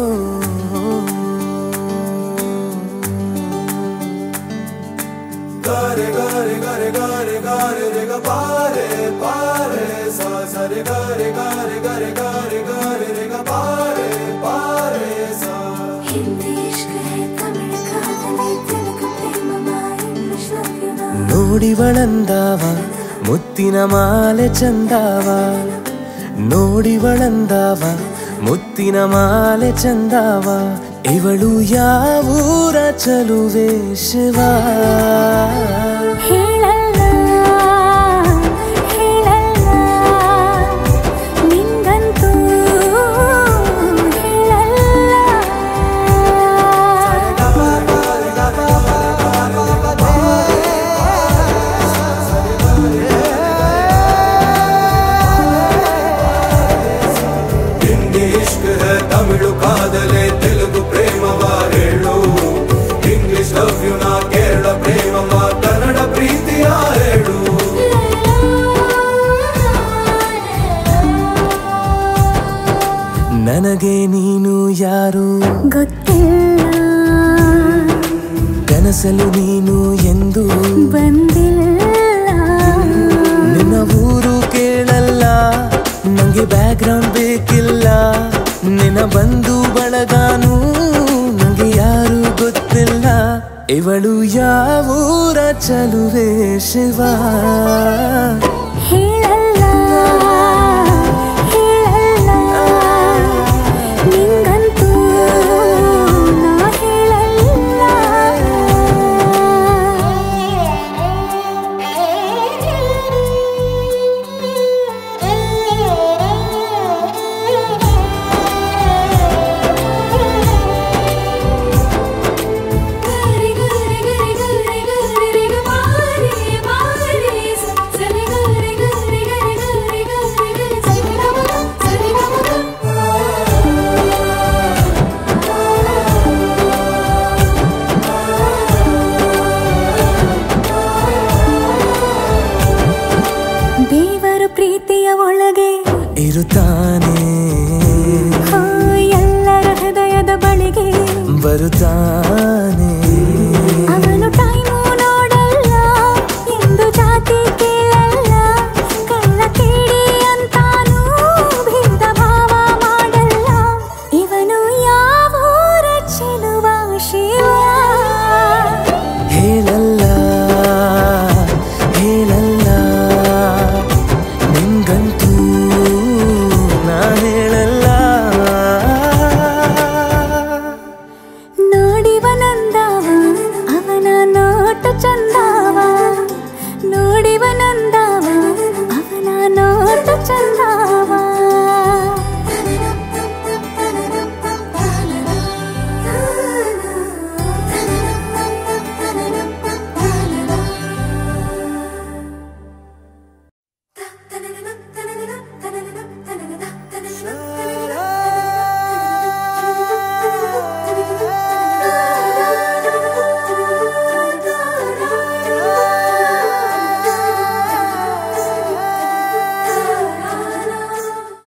ಗಾರೆ ಗಾರೆ ಗಾರೆ ಗಾರೆ ಗಾರೆ ರೆ ಗ ಪಾರೆ ಪಾರೆ ಸಾ ಸರಿ ಗಾರೆ ಗಾರೆ ಗಾರೆ ಗಾರೆ ಗಾರೆ ರೆ ಗ ಪಾರೆ ಪಾರೆ ಸಾ ಹಿಂದಿ ಇಷ್ಕ ಹೈ ತಮಿಳ್ ಕಾದಲಿ ತೆಲುಗು ಪ್ರೇಮ ಇಂಗ್ಲಿಷ್ ಲವ್ ಯು ನಾ ನೋಡಿವಳಂದಾವ ಮುತ್ತಿನ ಮಾಲೆ ಚಂದಾವ ನೋಡಿವಳಂದಾವ ಮುತ್ತಿನ ಮಾಲೆ ಚಂದಾವ ಇವಳು ಯಾವೂರ ಚಲುವೆ ಶಿವ ಹೇಳಲ್ಲ ಹೇಳಲ್ಲ ನಿಂಗಂತೂ ಹಿಂದಿ ಇಷ್ಕ ಹೈ ತಮಿಳು ಕಾದಲೆ ತೆಲುಗು ಪ್ರೇಮವ ಹೇಳು ಇಂಗ್ಲಿಷ್ ಲವ್ ಯು ನಾ ಕೇರಳ ಪ್ರೇಮವ ಕನ್ನಡ ಪ್ರೀತಿಯ ಹೇಳು ನನಗೆ ನೀನು ಯಾರು ಗೊತ್ತಿಲ್ಲ ಕನಸಲು ನೀನು ಎಂದು ಬಂದಿಲ್ಲ ನಿನ್ನ ಊರು ಕೇಳಲ್ಲ ನಂಗೆ ಬ್ಯಾಕ್ ಗ್ರೌಂಡ್ ಬೇಕಿಲ್ಲ ನಿನ್ನ ಬಂಧು ಬಳಗಾನು ನಂಗೆ ಯಾರು ಗೊತ್ತಿಲ್ಲ ಇವಳು ಯಾವೂರ ಚಲುವೆ ಶಿವ ಹೇಳಲ್ಲ ಹೇಳಲ್ಲ ನಿಂಗಂತೂ ನಾ ದೇವರು ಪ್ರೀತಿಯ ಒಳಗೆ ಇರುತ್ತಾನೆ ಹೋ ಎಲ್ಲರ ಹೃದಯದ ಬಳಿಗೆ ಬರುತ್ತಾನೆ